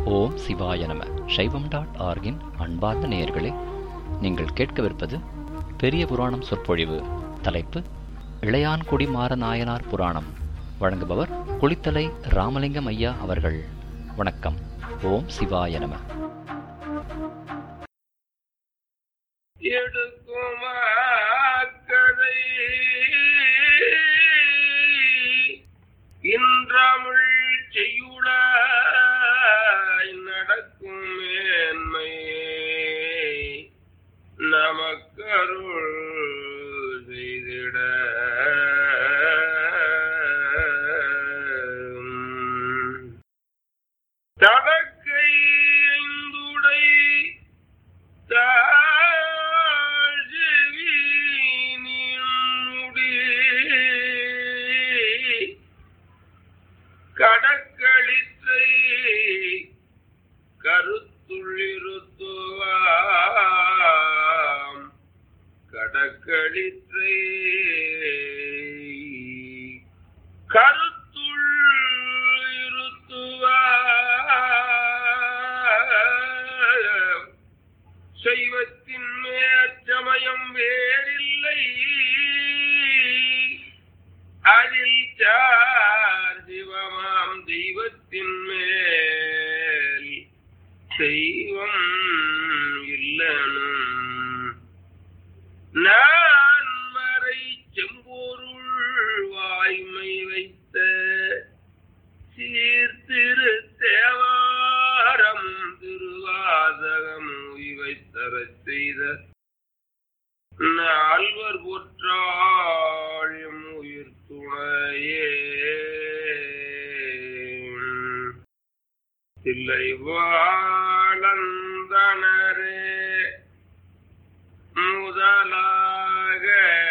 ஓம் சிவாய நம சைவம் டாட் ஆர்கின் அன்பார்ந்த நேயர்களே நீங்கள் கேட்கவிருப்பது பெரிய புராணம் சொற்பொழிவு தலைப்பு இளையான்குடி மாற நாயனார் புராணம் வழங்குபவர் குளித்தலை ராமலிங்கம் ஐயா அவர்கள் வணக்கம் ஓம் சிவாய நம எடுக்குமாக்கதை இன்றமிழ் செய்யுள நடக்கும் மேன்மை நமக்கருள் செய்திட தடக்கை ஐந்துடை கடக்களித்தை கருத்துள்ளிருத்துவாம் கடக்களித்தை கருத்துள் இருத்துவாம் சைவத்தின் மேற்சமயம் வேறில்லை அதில் சார் சிவமாம் தெய்வத்தின் மேல் தெய்வம் இல்லனும் நான் மறை செம்பொருள் வாய்மை வைத்த சீர்திரு தேவாரம் திருவாதகம் வைத்தரச் செய்த நால்வர் புற்றாழியும் உயிர் துணையே தில்லை வாழந்தனரே முதலாக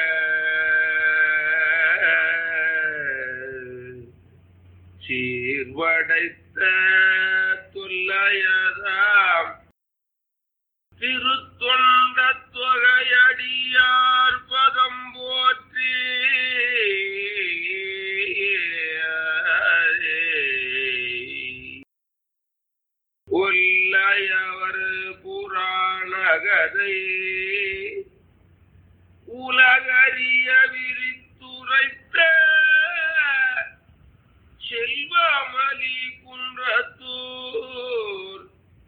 சீர்வடைத்த துல்லையதாம் திருத்தொண்ட தொகையடியார் பதம் போற்றி ஒல்லையவர் புராணகதை உலகறிய விரித்துரைத்த செல்வமலி குன்றத்தூர்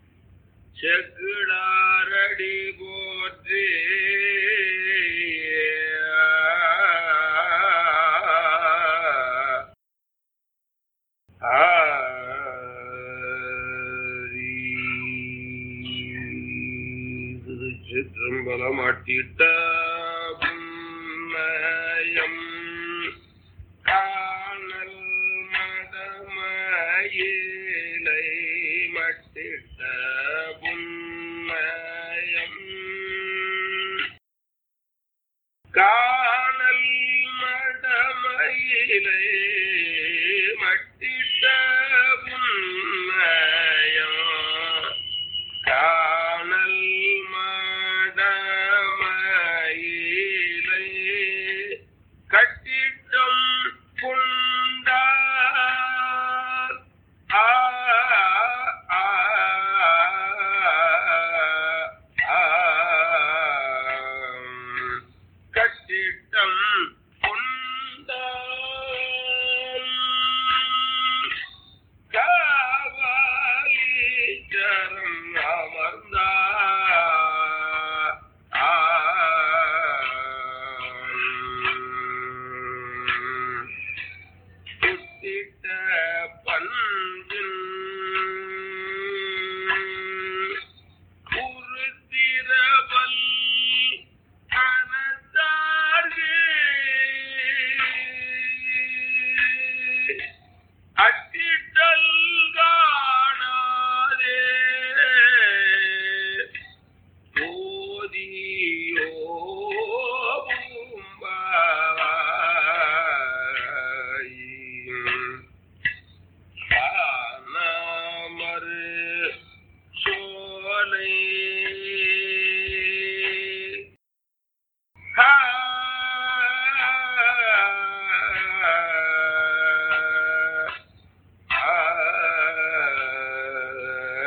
செக்குடாரடி போற்றி திருச்சிற்றம்பலம் அட்டிட்ட புன்னயம் காணல் மடமயிலை மட்டிட்ட புன்னயம் காணல் மடமயிலை மட்டிட்ட புன்னயம் காணல் மடமயிலை கட்டிட்டம் கொண்டார் ஆ ஆ, ஆ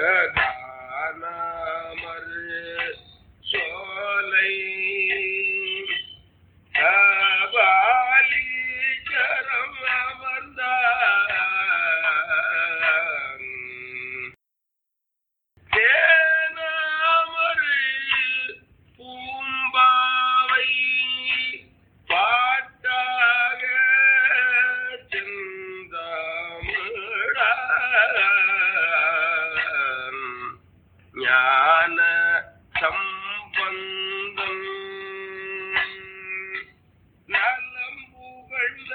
காணாமற் சோலை கபாலீச்சரம் அமர்ந்தான் தேனாமரு பூம்பாவை பாட்டாக செந்தாமிழான் ஞான சம்பந்தம் நலம் புகழ்ந்த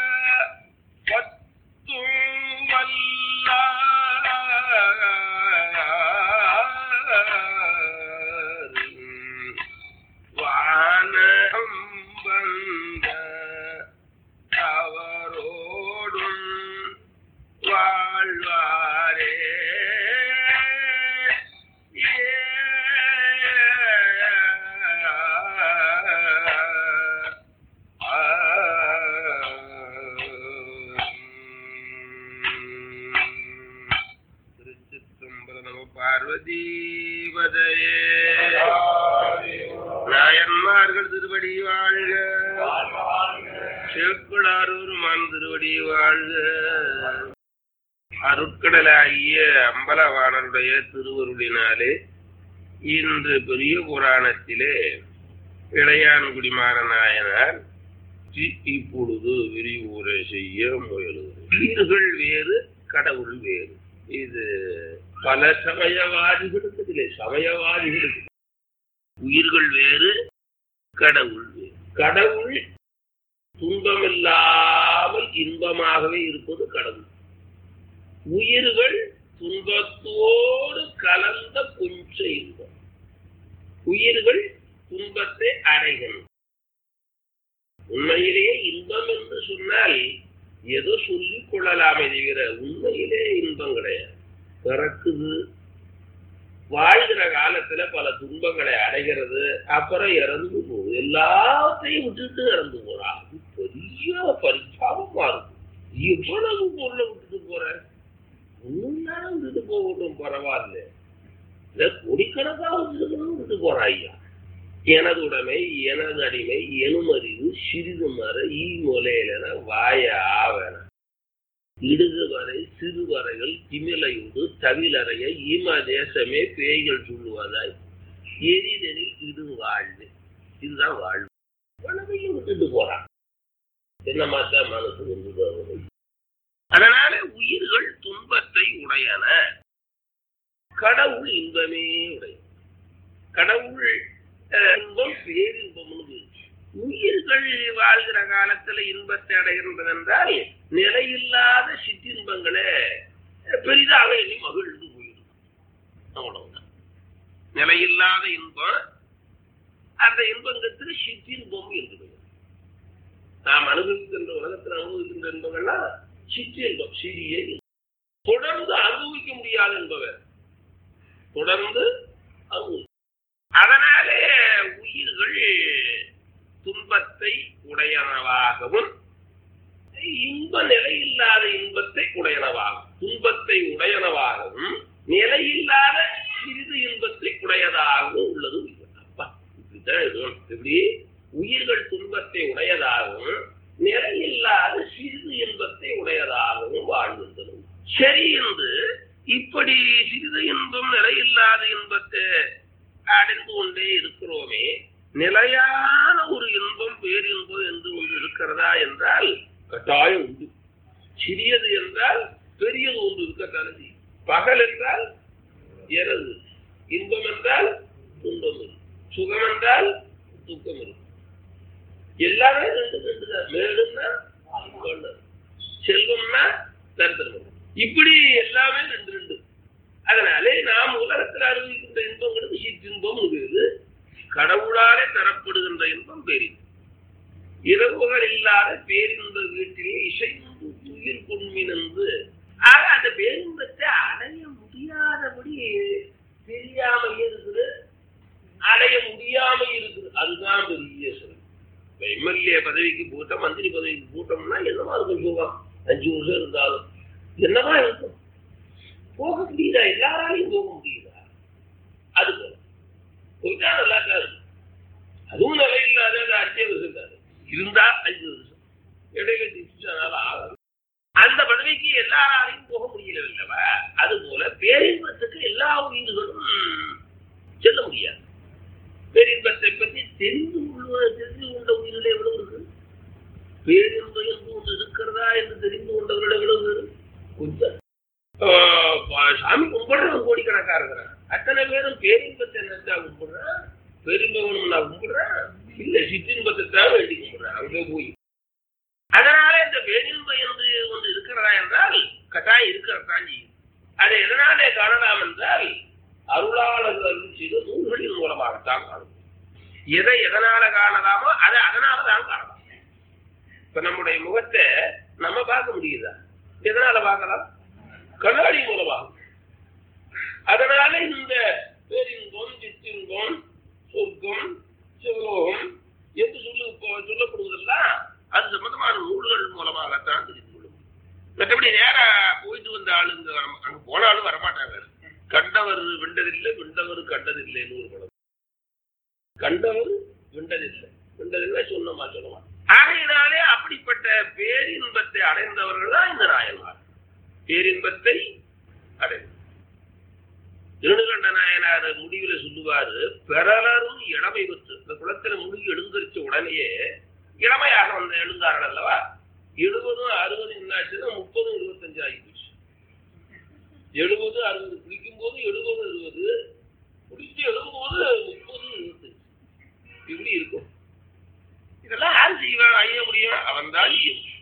பத்தும் வல்லார் வானம் வந்த அவரோடும் வாழ்வாரே திருச்சிற்றம்பல நம பார்வதீபதையே நாயன்மார்கள் திருவடி வாழ்க சேக்குடாரூர் மான் திருவடி வாழ்க அருட்கடலாகிய அம்பலவாணனுடைய திருவருளினாலே இன்று பெரிய புராணத்திலே இளையான்குடிமாற நாயனார் தி- இப்பொழுது விரிவுரை செய்ய முயலுகிறது உயிர்கள் வேறு கடவுள் வேறு இது பல சமயவாதிகளுக்கு இல்லை சமயவாதிகளுக்கு உயிர்கள் வேறு கடவுள் வேறு கடவுள் துன்பமில்லாமல் இன்பமாகவே இருப்பது கடவுள் உயிர்கள் துன்பத்தோடு கலந்த கொஞ்ச இன்பம் உயிர்கள் துன்பத்தை அடைகின்றன உண்மையிலேயே இன்பம் என்று சொன்னால் ஏதோ சொல்லிக் கொள்ளலாமே தவிர உண்மையிலே இன்பம் கிடையாது பிறக்குது வாழ்கிற காலத்துல பல துன்பங்களை அடைகிறது அப்புறம் இறந்து போகுது எல்லாத்தையும் விட்டுட்டு இறந்து போறா அது பெரிய பரிசாபமா இருக்கும் எவ்வளவு பொருளை விட்டுட்டு போற ஒன்னும் நேரம் விட்டுட்டு போகட்டும் பரவாயில்ல இல்ல கோடிக்கணக்காக விட்டுட்டு விட்டுட்டு போறா ஐயா எனது உடைமை எனது அடிமை எனுமறிவு சிறிது மர ஈ முலையிலன வாய ஆவன இடுகு வரை சிறு வரைகள் திமிலையுடு தவிலறைய ஈமா தேசமே பேய்கள் சொல்லுவதாய் எரிதனில் இது வாழ்வு இதுதான் வாழ்வு மனதையும் விட்டுட்டு போறான் என்ன மாத்தா மனசு கொண்டு போகுது அதனால உயிர்கள் துன்பத்தை உடையன கடவுள் இன்பமே உடைய கடவுள் அஹ், இன்பம் பேரின்பம்னு பேரு. உயிர்கள் வாழ்கிற காலத்துல இன்பத்தை அடைகின்றது என்றால் நிலையில்லாத சிற்றின்பங்களை அஹ், பெரிதாக எண்ணி மகிழ்ந்து போயிடும் அவ்வளவுதான் நிலையில்லாத இன்பம் அந்த இன்பங்களுக்கு சிற்றின்பம் என்று பெயர் நாம் அனுபவிக்கின்ற உலகத்தில் அனுபவிக்கின்ற இன்பங்கள்லாம் சிற்றின்பம் சிறிய இன்பம். தொடர்ந்து அனுபவிக்க முடியாத என்பவர் தொடர்ந்து அனுபவி அதனாலே உயிர்கள் துன்பத்தை உடையனவாகவும் இன்ப நிலையில்லாத இன்பத்தை உடையனவாகும் துன்பத்தை உடையனவாகவும் நிலையில்லாத சிறிது இன்பத்தை உடையதாகவும் உள்ளது உயிர். அப்பா இப்படித்தான் இருக்கணும். எப்படி உயிர்கள் துன்பத்தை உடையதாகவும் நிலையில்லாத சிறிது இன்பத்தை உடையதாகவும் வாழ்கின்றன சரி என்று இப்படி சிறிது இன்பம் நிலையில்லாத இன்பத்தை அடைந்து கொண்டே இருக்கிறோமே நிலையான ஒரு இன்பம் பேரின்பம் என்று ஒன்று இருக்கிறதா என்றால் கட்டாயம் உண்டு சிறியது என்றால் பெரியது ஒன்று இருக்கத்தானே செய்யும். பகல் என்றால் இரவு இன்பம் என்றால் துன்பம் இருக்கும். சுகம் என்றால் துக்கம் இருக்கும் எல்லாமே ரெண்டு ரெண்டு தான் மேடுன்னா இன்பம்னா. செல்வம்னா தரித்திரம் இப்படி எல்லாமே ரெண்டு ரெண்டு அதனாலே நாம் உலகத்தில் அனுபவிக்கின்ற இன்பங்களுக்கு சிற்றின்பம் வேறு கடவுளாலே தரப்படுகின்ற இன்பம் பெரிது இரவுகள் இல்லாத பேரின்ப வீட்டிலே இசைந்து துயில் கொன்மினந்து ஆக அந்த பேரின்பத்தை அடைய முடியாதபடி தெரியாம இருக்குது அடைய முடியாம இருக்குது அதுதான் பெரிய சிறப்பு இப்ப எம்எல்ஏ பதவிக்கு போட்டோம் மந்திரி பதவிக்கு போட்டோம்னா என்னமா இருக்கும் சுகம் அஞ்சு வருஷம் இருந்தாலும் என்னவா இருக்கும் போக முடியுதா எல்லாராலையும் போக இருந்தா அஞ்சு வருஷம் இடையில சிக்ஷனால ஆகாது அந்த பதவிக்கு எல்லாராலையும் போக முடியல இல்லவா அது போல பேரின்பத்துக்கு எல்லா உயிர்களும் செல்ல முடியாது பேரின்பத்தை பற்றி தெரிந்து கொள்வ தெரிந்து கொண்ட உயிரில் எவ்வளவு இருக்கு பேரின்பம் என்று ஒன்று இருக்கிறதா என்று தெரிந்து கொண்டவர்கள் எவ்வளவு கொஞ்சம் ஆஹ் பா- சாமி கும்பிடுறவன் கோடிக்கணக்கா இருக்கிறான் அத்தனை பேரும் பேரின்பத்தை நினைச்சா கும்பிடுறான் பேரின்பம் நான் கும்பிடுறேன் இல்ல சிற்றின்பத்தை தான் வேண்டி கும்பிடுறேன் அங்கே போய் அதனால இந்த பேரின்பம் என்று ஒன்று இருக்கிறதா என்றால் கட்டாயம் இருக்கிறதான் செய்யும் அதை எதனாலே காணலாம் என்றால் அருளாளர்கள் அருள் செய்த நூல்களின் மூலமாகத்தான் காணும் எதை எதனால காணலாமோ அதை அதனால தான் காணலாம் இப்ப நம்முடைய முகத்தை நம்ம பார்க்க முடியுதா எதனால பார்க்கலாம் கண்ணாடி மூலமாக அதனால இந்த பேரின்பம் சிற்றின்பம் சொர்க்கம் சிவலோகம் என்று சொல்லு இப்போ சொல்லப்படுவதெல்லாம் அது சம்பந்தமான நூல்கள் மூலமாகத்தான் தெரிந்து கொள்ள முடியும் மற்றபடி நேரா போயிட்டு வந்த ஆளுங்க வர- அங்க போனாலும் வரமாட்டாங்க கண்டவர் விண்டதில்லை விண்டவர் கண்டதில்லைன்னு ஒரு படம் கண்டவர் விண்டதில்லை விண்டதில்லை சொன்னமா சொல்லமா ஆகையினாலே அப்படிப்பட்ட பேரின்பத்தை அடைந்தவர்கள் தான் இந்த நாயன்மார் பேரின்பத்தை அடைந்த திருநகண்ட நாயனார் முடிவுல சொல்லுவாரு பெறலரும் இளமை பெற்று இந்த குளத்துல முழுகி எழுந்திருச்ச உடனேயே இளமையாக வந்த எழுந்தார்கள் அல்லவா எழுபதும் அறுபது என்னாச்சுன்னா முப்பதும் இருபத்தஞ்சு ஆகி போச்சு எழுபது அறுபது குளிக்கும் போது எழுபது அறுபது குளிச்சு எழுதும் போது முப்பது இருபத்தஞ்சு இப்படி இருக்கும் இதெல்லாம் யார் செய்வான் ஐய முடியும் அவன் தான் செய்ய முடியும்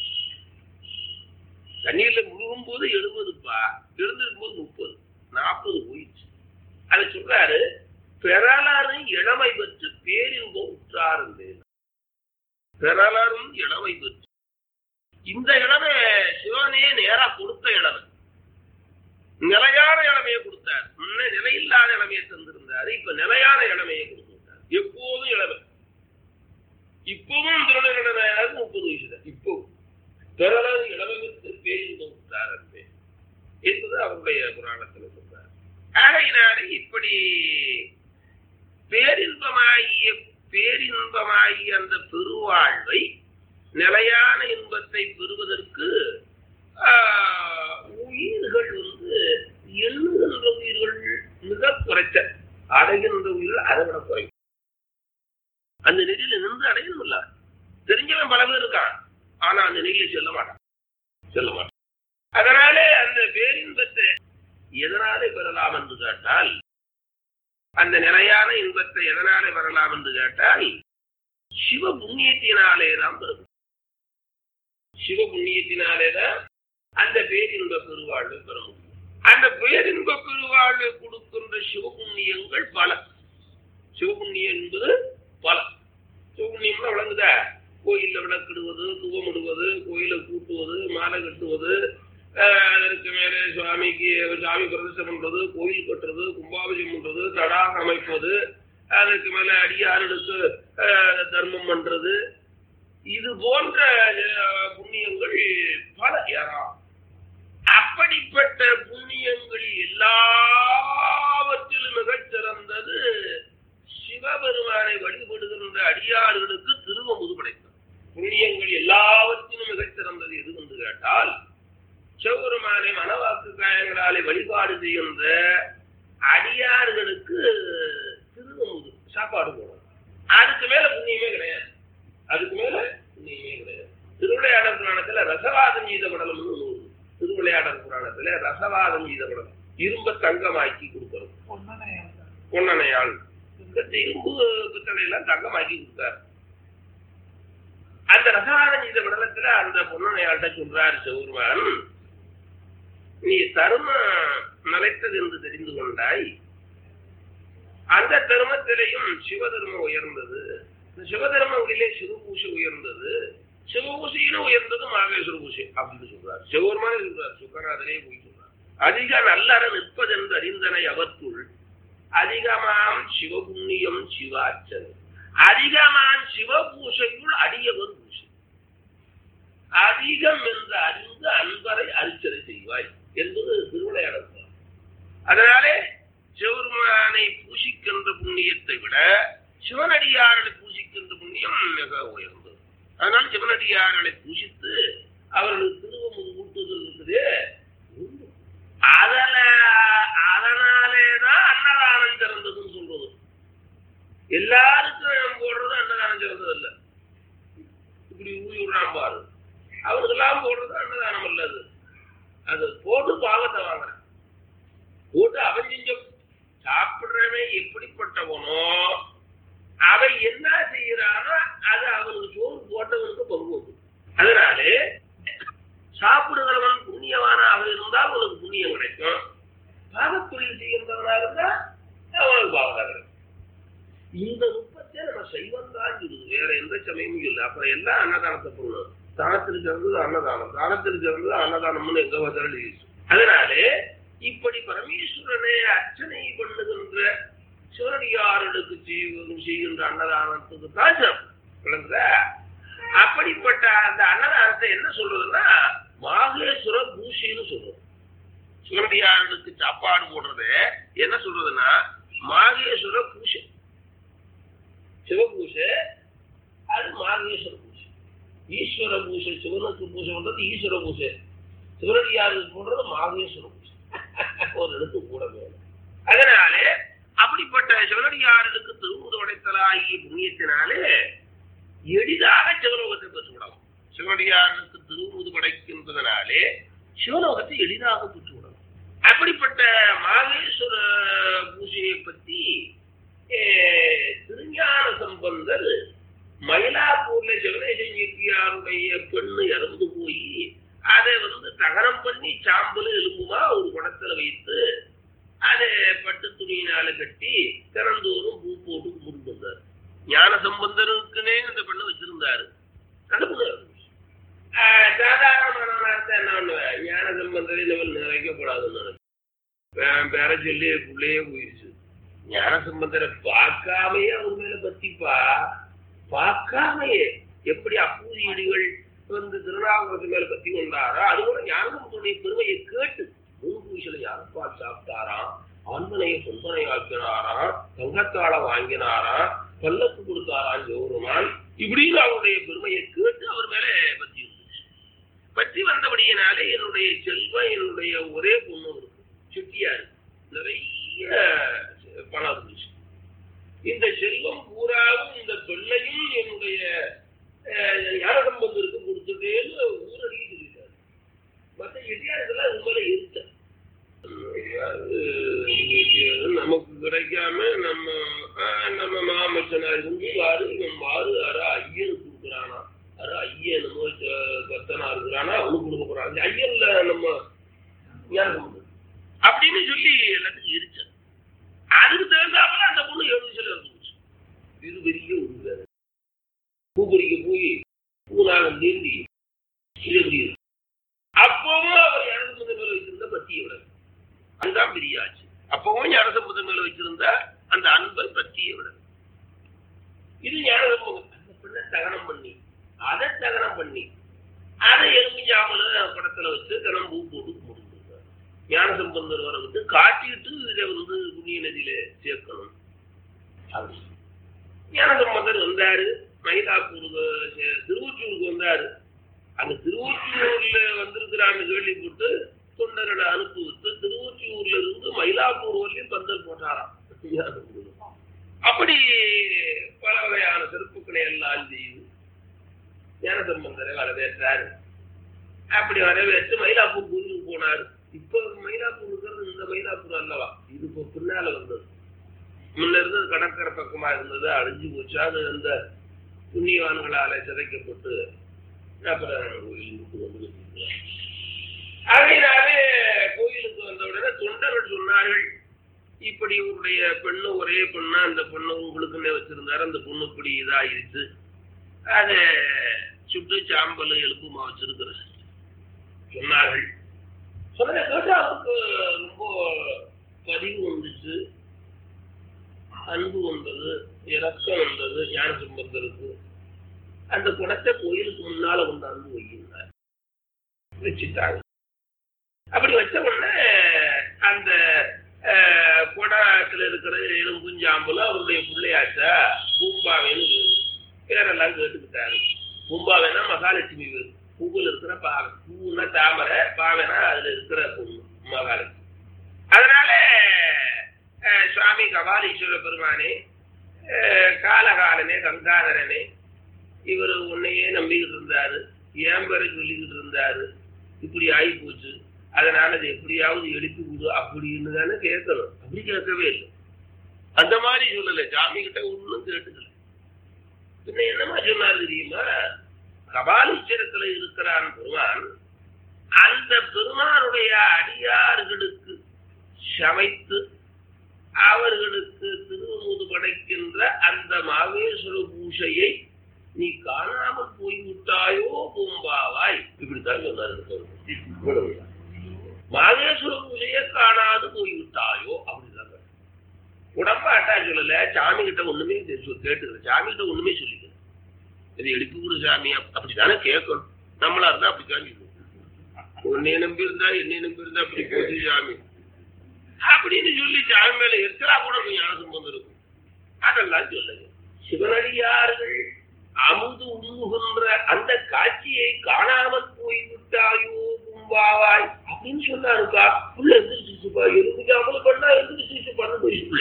தண்ணீர்ல முழுகும் போது எழுபதுப்பா எழுந்திருக்கும் போது முப்பது நாற்பது போயிடுச்சு அதை சொல்றாரு பெறலாரும் இளமை பெற்று பேரின்பம் உற்றாருந்து பெறலாரும் இளமை பெற்று இந்த இளமை சிவனே நேரா கொடுத்த இளமை நிலையான இளமையை கொடுத்தார் முன்ன நிலையில்லாத இளமையை தந்திருந்தாரு இப்ப நிலையான இளமையை கொடுத்திருந்தார் எப்போதும் இளமை இப்பவும் திருநெல்வேலி முப்பது வயசு தான் இப்பவும் பெறலாரும் இளமை பெற்று பேரின்பம் உற்றாரன்பே என்பது அவருடைய புராணத்தில் சொல்றார் ஆகையினாலே இப்படி பேரின்பமாகிய பேரின்பமாகிய அந்த பெருவாழ்வை நிலையான இன்பத்தை பெறுவதற்கு ஆஹ், உயிர்கள் வந்து எண்ணுகின்ற உயிர்கள் மிக குறைச்ச அடைகின்ற உயிர்கள் அதை விட குறையும் அந்த நெறியில நின்று அடையணும்ல தெரிஞ்சவன் பல பேர் இருக்கான் ஆனா அந்த நெறியில செல்ல மாட்டான் செல்ல மாட்டான் அதனாலே அந்த பேரின்பத்தை எதனாலே பெறலாம் என்று கேட்டால் அந்த நிலையான இன்பத்தை எதனாலே பெறலாம் என்று கேட்டால் சிவ புண்ணியத்தினாலே தான் பெறும் சிவ புண்ணியத்தினாலே தான் அந்த பேரின்ப பெருவாழ்வை பெற முடியும் அந்த பேரின்ப பெருவாழ்வை கொடுக்கின்ற சிவபுண்ணியங்கள் பல சிவபுண்ணியம் என்பது பல சிவபுண்ணியம்னா விளங்குதா கோயில்ல விளக்கிடுவது துவமிடுவது கோயிலை கூட்டுவது மாலை கட்டுவது ஆஹ் அதற்கு மேலே சுவாமிக்கு சாமி பிரதிஷ்டம் பண்றது கோயில் கட்டுறது கும்பாபிஷேகம் பண்றது தடாகம் அமைப்பது அதற்கு மேல அடியார்களுக்கு ஆஹ் தர்மம் பண்றது இது போன்ற ஆஹ், புண்ணியங்கள் பல யாரா அப்படிப்பட்ட புண்ணியங்கள் எல்லாவற்றிலும் மிகச் சிறந்தது சிவபெருமானை வழிபடுகின்ற அடியார்களுக்கு திருவமுது படைத்தார் புண்ணியங்கள் எல்லாவற்றிலும் மிகச் சிறந்தது எது என்று கேட்டால் சிவபெருமானை மனவாக்கு காயங்களாலே வழிபாடு செய்கின்ற அடியார்களுக்கு திருவமுது சாப்பாடு போடணும் அதுக்கு மேல புண்ணியமே கிடையாது அதுக்கு மேல புண்ணியமே கிடையாது திருவிளையாடல் புராணத்துல ரசவாதம் செய்த படலம் திருவிளையாடல் புராணத்துல ரசவாதம் செய்த படலம் இரும்ப தங்கமாக்கி கொடுக்கறது பொன்னணையாள் இந்த இரும்பு பித்தளை எல்லாம் தங்கமாக்கி கொடுத்தாரு அந்த ரசவாதம் செய்த படலத்துல அந்த பொன்னணையாள்கிட்ட சொல்றாரு சிவருமான் நீ தருமம் நிலைத்தது என்று தெரிந்து கொண்டாய் அந்த தர்மத்திலையும் சிவதர்மம் உயர்ந்தது இந்த சிவதர்மங்களிலே சிவபூசை உயர்ந்தது சிவபூசையிலும் உயர்ந்தது மாகேஸ்வர பூசை அப்படின்னு சொல்றாரு சிவபெருமானே சொல்றாரு சுக்கராதனே போய் சொல்றாரு அதிக நல்லற நிற்பதென்று அறிந்தனை அவற்றுள் அதிகமாம் சிவபுண்ணியம் சிவாச்சனை அதிகமாம் சிவபூசையுள் அடியவர் பூசை அதிகம் என்று அறிந்து அன்பரை அரிச்சனை செய்வாய் என்பது திருவிளையாடல் புராணம். அதனாலே சிவபெருமானை பூசிக்கின்ற புண்ணியத்தை விட சிவனடியார்களை பூசிக்கின்ற புண்ணியம் மிக உயர்ந்தது அதனால சிவனடியார்களை பூசித்து அவர்களுக்கு திருவமுது ஊட்டுதல் இருக்குது உண்டு. அதன அதனாலேதான் அன்னதானம் சிறந்ததுன்னு சொல்றது எல்லாருக்கும் போடுறது அன்னதானம் சிறந்தது இல்ல இப்படி ஊறி விடுறான் பாரு அவனுக்கெல்லாம் போடுறது அன்னதானம் இல்ல அது அது போட்டு பாவத்தை வாங்குறான் போட்டு அவன் செஞ்ச சாப்பிடுறவன் எப்படிப்பட்டவனோ அவன் என்ன செய்யறானோ அது அவனுக்கு சோறு போட்டவனுக்கு பங்கு உண்டு. அதனாலே சாப்பிடுகிறவன் புண்ணியவானாக இருந்தால் அவனுக்கு புண்ணியம் கிடைக்கும் பாவத்தொழில் செய்கின்றவனாக இருந்தா அவனுக்கு பாவம் கிடைக்கும் இந்த நுட்பத்தை நம்ம சைவம் தான் இருக்குது வேற எந்த சமயமும் இல்லை அப்புறம் எல்லாம் அன்னதானத்தை பண்ணணும் தானத்திற்கு இருந்தது அன்னதானம் தானத்திற்கு இருந்தது அன்னதானம்னு எங்க வந்தாலும் இருக்கு. அதனாலே இப்படி பரமேஸ்வரனை அர்ச்சனை பண்ணுகின்ற சிவனடியார்களுக்கு செய்வ- செய்கின்ற அன்னதானத்துக்கு தான் சிறப்பு விளங்குதா? அப்படிப்பட்ட அந்த அன்னதானத்தை என்ன சொல்றதுன்னா மாகேஸ்வர பூஷின்னு சொல்றது சிவனடியார்களுக்கு சாப்பாடு போடுறது என்ன சொல்றதுன்னா மாகேஸ்வர பூஷை சிவபூஷை அது மாகேஸ்வர பூஷை ஈஸ்வர பூஷை சிவனுக்கு பூஜை பண்றது ஈஸ்வர பூஷை சிவனடியாருக்கு போடுறது மாகேஸ்வர பூஷை ஒரு இடத்து கூட வேணும் அதனாலே அப்படிப்பட்ட சிவனடியார்களுக்கு திருமுது உடைத்தலாகிய புண்ணியத்தினாலே எளிதாக சிவலோகத்தை பெற்றுவிடலாம் சிவனடியார்களுக்கு திருமுது படைக்கின்றதுனாலே சிவலோகத்தை எளிதாக பெற்றுவிடலாம் அப்படிப்பட்ட மாகேஸ்வர பூஜையை பற்றி அஹ், திருஞான சம்பந்தர் மயிலாப்பூர்ல சிவனேசன் செட்டியாருடைய பெண்ணு இறந்து போய் அதை வந்து தகரம் பண்ணி சாம்பல் எலும்புமா ஒரு குடத்துல வைத்து அதை பட்டு துணியினால கட்டி திறந்தோறும் பூ போட்டு கும்பிட்டு வந்தார் ஞான சம்பந்தருக்குனே அந்த பெண்ணை வச்சிருந்தாரு அந்த பொண்ணு இறந்து போச்சு. ஆஹ் சாதாரணமானவனாக என்ன பண்ணுவேன் ஞான சம்பந்தரை நம்ம நிறைக்கப்படாதுன்னு நினைப்பேன் பேர சொல்லி பிள்ளையே போயிடுச்சு ஞான சம்பந்தரை பார்க்காமையே அவர் மேல பத்திப்பா பார்க்காமையே எப்படி அப்பூதி இடிகள் வந்து திருநாவுக்கரசு மேல பத்தி கொண்டாரோ அது கூட ஞானசம்பந்தருடைய பெருமையை கேட்டு மூன்று யாரப்பால் சாப்பிட்டாராம் ஆண்மனையை சொந்தனை ஆக்கினாராம் தங்கத்தாள வாங்கினாராம் பல்லக்கு கொடுத்தாராம் ஜோருமான் இப்படின்னு அவருடைய பெருமையை கேட்டு அவர் மேல பத்தி இருந்துச்சு பற்றி வந்தபடியினாலே என்னுடைய செல்வம் என்னுடைய ஒரே பொண்ணு இருக்கு செட்டியாரு நிறைய பணம் இருந்துச்சு இந்த செல்வம் பூராவும் இந்த பெண்ணையும் என்னுடைய ஞானசம்பந்தருக்கு கொடுத்துட்டேன்னு ஊரடிக்கு சொல்லிட்டாரு மற்ற எட்டியாருக்கெல்லாம் இது மேல இருக்க நமக்கு கிடைக்காம நம்ம ஆஹ், நம்ம மாமச்சனார் இருந்து வாரு இவன் வாரு அற ஐயனுக்கு கொடுக்குறானா அற ஐயன் நம்ம கத்தனா இருக்கிறானா அவனுக்கு கொடுக்க போறான் அந்த ஐயன்ல நம்ம ஞானசம்பந்தர் அப்படின்னு சொல்லி எல்லாத்துக்கும் இருச்சேன் அதுக்கு தகுந்தாப்புல அந்த பொண்ணு ஏழு வயசுல இருந்துச்சு இது பெரிய ஒரு வேலை பூ பறிக்க போய் பூநாகம் நீந்தி இது எப்படி இருக்கு? அப்பவும் அவர் ஞானசம்பந்தர் மேல வச்சிருந்த பத்தியை விட அதுதான் பெரிய ஆச்சு அப்பவும் ஞானசம்பந்தர் மேல வச்சிருந்த அந்த அன்பை பத்தியை விட இது ஞானசம்பந்தம் அந்த பெண்ணை தகனம் பண்ணி அதை தகனம் பண்ணி அதை எலும்பு ஜாமல படத்துல வச்சு தினம் பூ போட்டு முடிஞ்சிருக்காரு ஞானசம்பந்தர் வர விட்டு காட்டிட்டு இதை வந்து புண்ணிய நதியில சேர்க்கணும் அப்படி. ஞானசம்பந்தர் வந்தாரு மயிலாப்பூருக்கு சே- திருவொற்றியூருக்கு வந்தாரு அந்த திருவொற்றியூர்ல வந்திருக்கிறான்னு கேள்விப்பட்டு தொண்டர்களை அனுப்பி விட்டு திருவொற்றியூர்ல இருந்து மயிலாப்பூர் வரலையும் பந்தல் போட்டாராம் ஞானசம்பந்தர். அப்படி பல வகையான சிறப்புகளை எல்லாம் செய்து ஞானசம்பந்தரை வரவேற்றாரு அப்படி வரவேற்று மயிலாப்பூர் கோயிலுக்கு போனாரு இப்ப மயிலாப்பூர் இருக்கிறது இந்த மயிலாப்பூர் அல்லவா இது இப்போ பின்னால வந்தது முன்ன இருந்தது கடற்கரை பக்கமா இருந்தது அழிஞ்சு போச்சு அது அந்த புண்ணியவான்களால சிதைக்கப்பட்டு அப்புறம் கோயிலுக்கு வந்து அதனாலே கோயிலுக்கு வந்த உடனே தொண்டர்கள் சொன்னார்கள் இப்படி இவருடைய பெண்ணு ஒரே பொண்ணு அந்த பொண்ணு உங்களுக்குன்னே வச்சிருந்தாரு அந்த பொண்ணு இப்படி இதாயிருச்சு அதை சுட்டு சாம்பல் எலும்புமா வச்சிருக்கிற சொன்னார்கள் சொன்னதை கேட்டு அவருக்கு ரொம்ப பதிவு வந்துச்சு அன்பு வந்தது இரக்கம் வந்தது ஞான சம்பந்தருக்கு அந்த குடத்தை கோயிலுக்கு முன்னால கொண்டாந்து வைக்கிறார் வச்சுட்டாங்க அப்படி வச்ச உடனே அந்த அஹ், குடத்துல இருக்கிற எலும்புஞ்சாம்பலும் அவருடைய பிள்ளையாச்சா பூம்பாவேன்னு பேரெல்லாம் கேட்டுக்கிட்டாரு பூம்பாவைனா மகாலட்சுமி வேறு பூவில் இருக்கிற பாவை பூன்னா தாமரை பாவைனா அதுல இருக்கிற பொண்ணு மகாலட்சுமி அதனால அஹ், சுவாமி கபாலீஸ்வர பெருமானே அஹ், காலகாலனே கங்காதரனே இவர் உன்னையே நம்பிக்கிட்டு இருந்தாரு ஏன் பேரை சொல்லிக்கிட்டு இருந்தாரு இப்படி ஆகி போச்சு அதனால அதை எப்படியாவது எழுப்பி விடு அப்படின்னு தானே கேட்கணும் அப்படி கேட்கவே இல்லை அந்த மாதிரி சொல்லல சாமி கிட்ட ஒன்றும் கேட்டுக்கல பின்ன என்னமா சொன்னார் தெரியுமா கபாலீஸ்வரத்துல இருக்கிறான் பெருமான் அந்த பெருமானுடைய அடியார்களுக்கு சமைத்து அவர்களுக்கு திருமுது படைக்கின்ற அந்த மாவேஸ்வர பூஷையை நீ காணாமல் போய்விட்டாயோ பூம்பாவாய் இப்படித்தான் சொன்னார் மாகேஸ்வர பூஜையை காணாது போய்விட்டாயோ அப்படிதான் கேட்டார். உடம்பா அட்டா சொல்லல சாமி கிட்ட ஒண்ணுமே தெரி- கேட்டுக்கல சாமி கிட்ட ஒண்ணுமே சொல்லிக்கல இது எழுப்பி விடு சாமி அப்~ அப்படித்தானே கேட்கணும் நம்மளா இருந்தா அப்படித்தான் சொல்லணும் உன்னை நம்பி இருந்தா என்னை நம்பி இருந்தா அப்படி போச்சு சாமி அப்படின்னு சொல்லி சாமி மேல எத்தரா கூட கொஞ்சம் ஞான சம்பந்தம் இருக்கும் அதெல்லாம் சொல்லுங்க சிவனடியார்கள் அமுது உண்ணுகின்ற அந்த காட்சியை காணாமல் போய்விட்டாயோ கும்பாவாய் அப்படின்னு சொன்னாருக்கா புள்ள எந்திரிச்சிச்சுப்பா எதுக்கு அமல் பண்ணா எந்திரிச்சிச்சு பண்ண போயிட்டு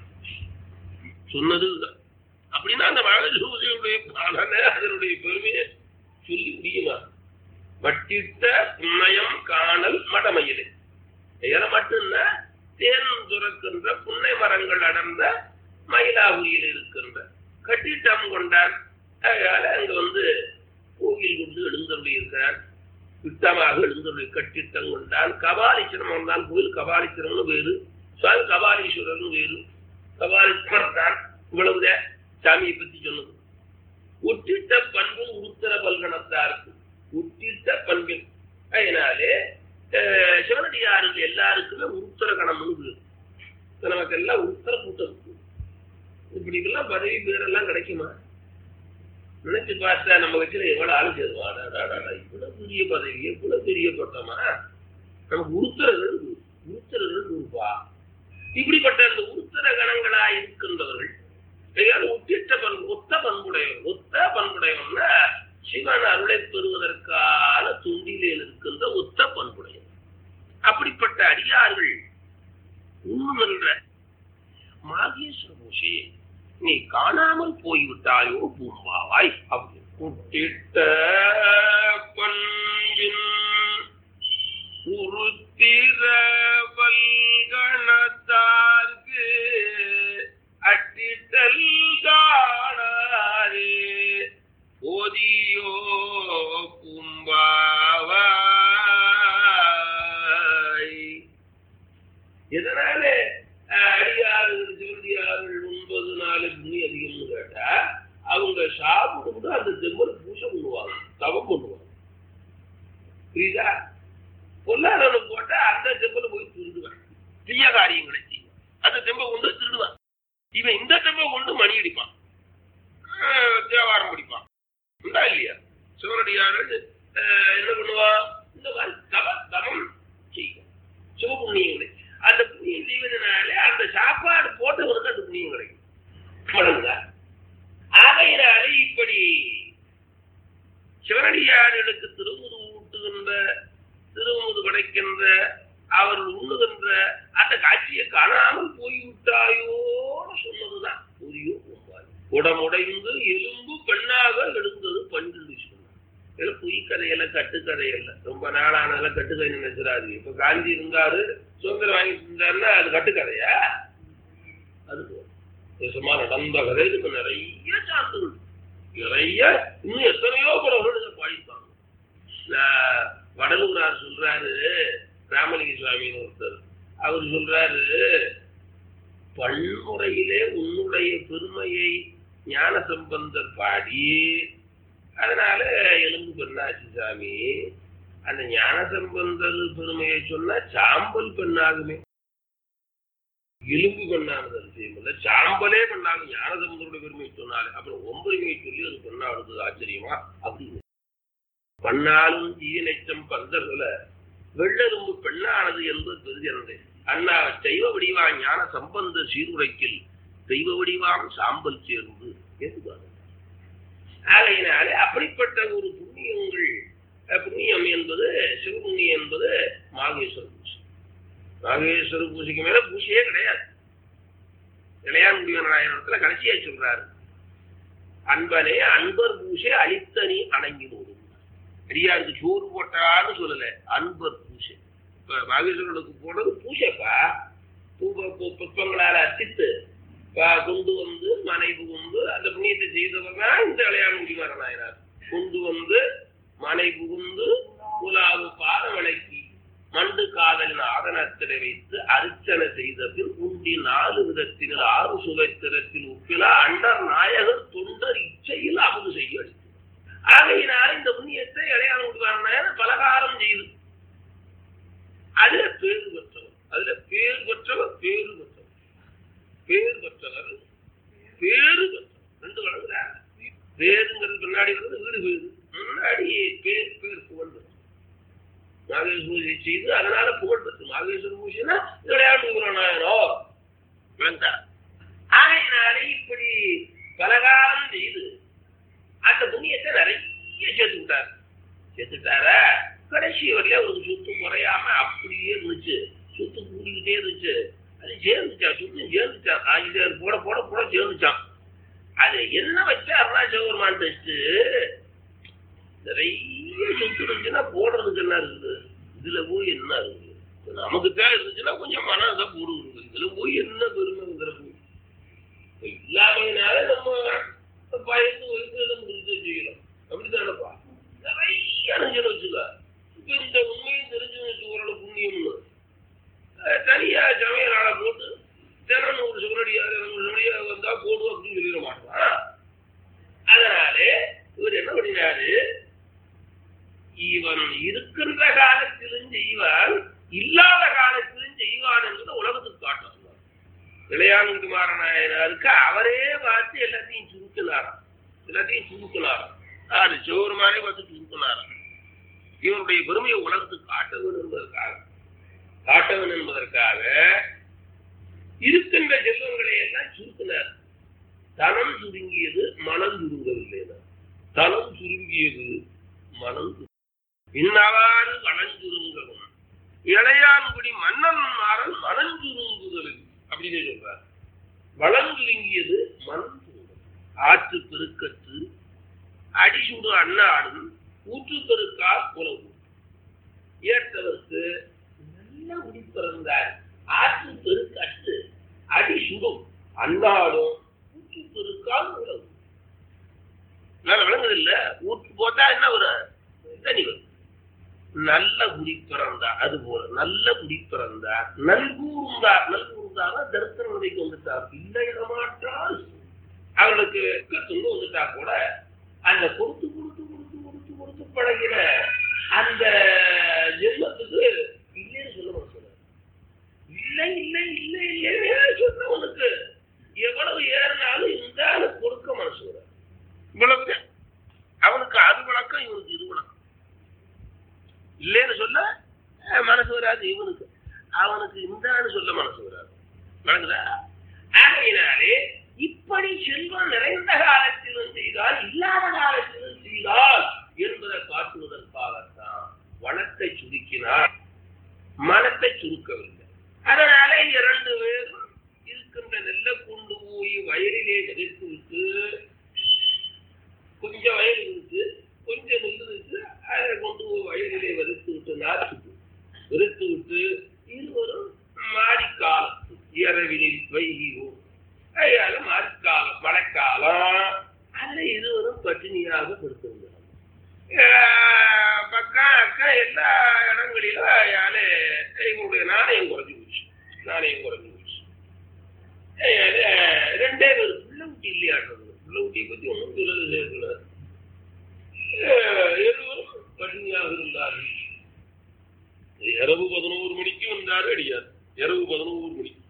சொன்னது இதுதான். அப்படின்னா அந்த மகளிருடைய பலனை அதனுடைய பெருமையை சொல்லி முடியுமா வட்டிட்ட புன்னயம் காணல் மடமயிலே எதை மட்டும்னா தேன் துறக்கின்ற புன்னை மரங்கள் அடர்ந்த மயிலாகுரியில் இருக்கின்ற கட்டிட்டம் கொண்டார் அதனால அங்க வந்து கோவில் கொண்டு எழுந்தருளி இருக்கிறார் திட்டமாக எழுந்தருளி கட்டிட்டம் கொண்டான் கபாலீஸ்வரம் வந்தான் கோயில் கபாலீஸ்வரம்னு வேறு சுவாமி கபாலீஸ்வரர்னு வேறு கபாலீஸ்வரர் தான் இவ்வளவுதான் சாமியை பத்தி சொன்னது உற்றிட்ட பண்பில் உருத்தர பல்கணத்தாருக்கு உற்றிட்ட பண்பில் அதனாலே அஹ், சிவனடியாருக்கு எல்லாருக்குமே உருத்தர கணம்னு பேரு. இப்ப நமக்கு எல்லாம் உருத்தர கூட்டம் இருக்கு இப்படி எல்லாம் பதவி பேரெல்லாம் கிடைக்குமா நினைச்சு பார்த்தா நம்ம கட்சியில எவ்வளவு ஆளு சேருவாடா இவ்வளவு பெரிய பதவி இவ்வளவு பெரிய பட்டமா நமக்கு உருத்தரர்கள் உருத்தரர்கள் இருப்பா இப்படிப்பட்ட அந்த உருத்தர கணங்களா இருக்கின்றவர்கள் எங்கேயாவது உத்திட்ட பண்பு ஒத்த பண்புடையவன் ஒத்த பண்புடையவன்னா சிவன் அருளை பெறுவதற்கான துண்டிலையில் இருக்கின்ற ஒத்த பண்புடையவன் அப்படிப்பட்ட அடியார்கள் உண்ணுகின்ற மாகேஸ்வர பூஷையை நீ காணாமல் போய்விட்டாயோ பூம்பாவாய் அப்படி குட்டிட்ட பண்பின் உருத்திர வல்கணத்தார்க்கு அட்டிட்டல் காணாரே ஓதியோ பூம்பாவாய் எதனால அஹ், அடியாறுகள் சிவனடியார்கள் ஒன்பது நாலு புண்ணி அதிகம்னு கேட்டா அவங்க சாப்பிட்டு அந்த தெம்பல் பூசை பண்ணுவாங்க தவம் பண்ணுவாங்க புரியுதா பொல்லாதவனுக்கு போட்டா அந்த தெம்பல போய் திருடுவான் தீய காரியங்களை செய்வான் அந்த தெம்பை கொண்டு திருடுவான் இவன் இந்த தெம்பை கொண்டு மணி அடிப்பான் அஹ், தேவாரம் படிப்பான் உண்டா இல்லையா சிவனடியார்கள் அஹ், என்ன பண்ணுவான் இந்த மாதிரி தவ தவம் செய்யும் சிவபுண்ணியங்களை அந்த புண்ணியம் செய்வதனாலே அந்த சாப்பாடு போட்டவனுக்கு அந்த புண்ணியம் கிடைக்கும் வழங்குதா ஆகையினாலே இப்படி சிவனடியார்களுக்கு திருமுது ஊட்டுகின்ற திருமுது படைக்கின்ற அவர்கள் உண்ணுகின்ற அந்த காட்சியை காணாமல் போய்விட்டாயோன்னு சொன்னதுதான் புரியோ பூம்பாய் உடமுடைந்து எலும்பு பெண்ணாக எழுந்தது பண்டில் சொன்னார் இதெல்லாம் பொய் கதையெல்லாம் கட்டுக்கதையல்ல ரொம்ப நாளானதெல்லாம் கட்டுக்கதை நினைச்சிடாது இப்ப காந்தி இருந்தாரு சுதந்திரம் வாங்கிட்டு இருந்தாருன்னா அது கட்டுக்கதையா அது போல. நிஜமா நடந்த கதை இதுக்கு நிறைய சான்றுகள் நிறைய இன்னும் எத்தனையோ படங்கள் இதை பாடிப்பாங்க நான் வடலூரார் சொல்றாரு ராமலிங்க சுவாமின்னு ஒருத்தர் அவர் சொல்றாரு பன்முறையிலே உன்னுடைய பெருமையை ஞான சம்பந்தர் பாடி அதனால எலும்பு பெண்ணாச்சு சாமி அந்த ஞான சம்பந்தர் பெருமையை சொன்னா சாம்பல் பெண்ணாகுமே எலும்பு பெண்ணானது அதிசயமில்ல சாம்பலே பெண்ணாகும் ஞான சம்பந்தருடைய பெருமையை சொன்னாலே அப்புறம் ஒன்பதுமையை சொல்லி அது பெண்ணாடுது ஆச்சரியமா அப்படின்னு பண்ணாலும் ஜீவனைச்சம் பந்தர்களை வெள்ளெலும்பு பெண்ணானது என்பது பெரிதென்றே அண்ணா தெய்வ வடிவா ஞான சம்பந்த சீருடைக்கில் தெய்வ வடிவாம் சாம்பல் சேர்ந்து என்று பாருங்க. ஆகையினாலே அப்படிப்பட்ட ஒரு புண்ணியங்கள் அஹ், புண்ணியம் என்பது சிவபுண்ணியம் என்பது மாகேஸ்வர பூஜை மாகேஸ்வர பூஜைக்கு மேல பூஜையே கிடையாது இளையான் முடிவனாயிரத்துல கடைசியா சொல்றாரு அன்பனே அன்பர் பூசை அழித்தனி அடங்கி போடும் அடியாருக்கு சோறு போட்டான்னு சொல்லல அன்பர் பூசை இப்ப மாகேஸ்வரனுக்கு போடுறது பூசைப்பா பூப பு- புஷ்பங்களால அர்ச்சித்து பா- கொண்டு வந்து மனைவி கொண்டு அந்த புண்ணியத்தை செய்தவர் தான் இந்த இளையான் முடிவனாயினார் கொண்டு வந்து மனை புகுந்து உலாவு பாத விளக்கி மண்டு காதலின் ஆதனத்திலே வைத்து அர்ச்சனை செய்த பின் உண்டி நாலு விதத்தினர் ஆறு சுவைத்திரத்தில் உப்பில அண்டர் நாயகர் தொண்டர் இச்சையில் அமுது செய்ய அளித்து ஆகையினால் இந்த புண்ணியத்தை இளையான விடுவாங்க பலகாரம் செய்து அதுல பேரு பெற்றவர் அதுல பேர் பெற்றவர் பேரு பெற்றவர் பேர் பெற்றவர் பேரு பெற்றவர் ரெண்டு வழங்குறா பேருங்கிறது பின்னாடி வந்து வீடு வீடு முன்னாடி பேர் பேர் புகழ் பெற்று நாகேஸ்வர பூஜை செய்து அதனால புகழ் பெற்று நாகேஸ்வர பூஜைனா விளையாட்டு விவரணாயிரோ வேண்டாம் ஆகையினாலே இப்படி பலகாரம் செய்து அந்த புண்ணியத்தை நிறைய சேர்த்து விட்டார் சேர்த்துட்டாரா கடைசி வரையில அவருக்கு சுத்து குறையாம அப்படியே இருந்துச்சு சுத்து கூடிக்கிட்டே இருந்துச்சு அது சேர்ந்துச்சான் சுத்தம் சேர்ந்துச்சான் காஞ்சிட்டே போட போட போட சேர்ந்துச்சான் அது என்ன வச்சா அருணாச்சலபெருமான் டெஸ்ட் நிறைய சொத்து இருந்துச்சுன்னா போடுறதுக்கு என்ன இருக்குது இதுல போய் என்ன இருக்குது இப்ப நமக்கு தான் இருந்துச்சுன்னா கொஞ்சம் மனசை போடுவது இதுல போய் என்ன பெருமைங்கிற போய் இப்ப இல்லாமையினால நம்ம பயந்து வைத்து நம்ம முடிச்சு செய்யலாம் அப்படித்தானப்பா நிறைய அணிஞ்சல் வச்சுக்க இப்ப இந்த உண்மையும் தெரிஞ்சு வச்சுக்கிறோட புண்ணியம்னு அஹ் தனியா சமையல் ஆளை போட்டு தினம் ஒரு சுவரடியாக ஒரு சுவரடியாக வந்தா போடு அப்படின்னு சொல்லிட மாட்டான் அதனாலே இவர் என்ன பண்ணினாரு இவன் இருக்கின்ற காலத்திலும் செய்வான் இல்லாத காலத்திலும் செய்வான் என்பது உலகத்துக்கு காட்டும் இளையானந்து மாறனாயனாருக்கு அவரே பார்த்து எல்லாத்தையும் சுருக்கினாராம் எல்லாத்தையும் சுருக்கினாராம் அது சிவருமானே பார்த்து சுருக்கினாராம் இவனுடைய பெருமையை உலகத்துக்கு காட்ட வேண்டும் என்பதற்காக காட்ட வேண்டும் என்பதற்காக இருக்கின்ற செல்வங்களை எல்லாம் சுருக்கினார் தனம் சுருங்கியது மனம் சுருங்கவில்லை தனம் சுருங்கியது மனம் சுருங்கியது. இன்னவாறு வனஞ்சுருங்கவும் இளையான்குடி மன்னன் மாறன் மனஞ்சுருங்குதல் அப்படின்னு சொல்றார் வளஞ்சுருங்கியது மனம் சுருங்கும் ஆற்று பெருக்கற்று அடிசுடு அண்ணாடும் ஊற்று பெருக்கா உலகு ஏற்றவர்க்கு நல்ல முடி பிறந்தார் ஆற்று பெருக்கற்று அடி சுடும் அண்ணாடும் ஊற்று பெருக்கால் உலகு நல்ல விளங்குது இல்ல ஊற்று போட்டா என்ன வரும் தனி வரும் நல்ல குடி பிறந்தார் அது போல நல்ல குடி பிறந்தார் நல்கூர்ந்தார் நல்கூர்ந்தார் தரிசன நிலைக்கு வந்துட்டார் இல்லை மாற்றால் அவர்களுக்கு துண்டு வந்துட்டா கூட அந்த கொடுத்து கொடுத்து கொடுத்து கொடுத்து கொடுத்து பழகின அந்த ஜென்மத்துக்கு இல்லைன்னு சொல்ல மாட்டேன் இல்லை இல்லை இல்லை இல்லைன்னு சொன்னவனுக்கு எவ்வளவு ஏறினாலும் இந்த ஆளு கொடுக்க மனசு வராது. இவ்வளவு அவனுக்கு அது வழக்கம் இவனுக்கு இது வழக்கம் இல்லைன்னு சொல்ல அஹ், மனசு வராது இவனுக்கு அவனுக்கு இந்தான்னு சொல்ல மனசு வராது வழங்குதா ஆகையினாலே இப்படி செல்வம் நிறைந்த காலத்திலும் செய்தால் இல்லாத காலத்திலும் செய்தால் என்பதை காட்டுவதற்காகத்தான் வனத்தை சுருக்கினார் மனத்தை சுருக்கவில்லை அதனால இரண்டு பேரும் இருக்கின்ற நெல்லை கொண்டு போய் வயலிலே விதைத்து விட்டு கொஞ்சம் வயல் இருக்கு கொஞ்சம் நெல் இருக்கு அதை கொண்டு போய் வயலிலே விதைத்து விட்டு நாற்றுக்கு விதைத்து விட்டு இருவரும் மாடிக்காலம் இரவினில் வைகியோ அதனால மாடிக்காலம் மழைக்காலம் அதுல இருவரும் பட்டினியாக படுத்திருந்தாங்க ஆஹ் பக்கம் அக்கம் எல்லா இடங்களிலும் யாரு இவங்களுடைய நாணயம் குறைஞ்சு போச்சு நாணயம் குறைஞ்சு போச்சு ஆஹ் ரெண்டே பேர் பிள்ளை குட்டி இல்லையாடுறது பிள்ளை குட்டியை பத்தி ஒன்றும் சொல்லது சேர்க்கல இருவரும் பட்டினியாக இருந்தார்கள் இரவு பதினோரு மணிக்கு வந்தாரு அடியார் இரவு பதினோரு மணிக்கு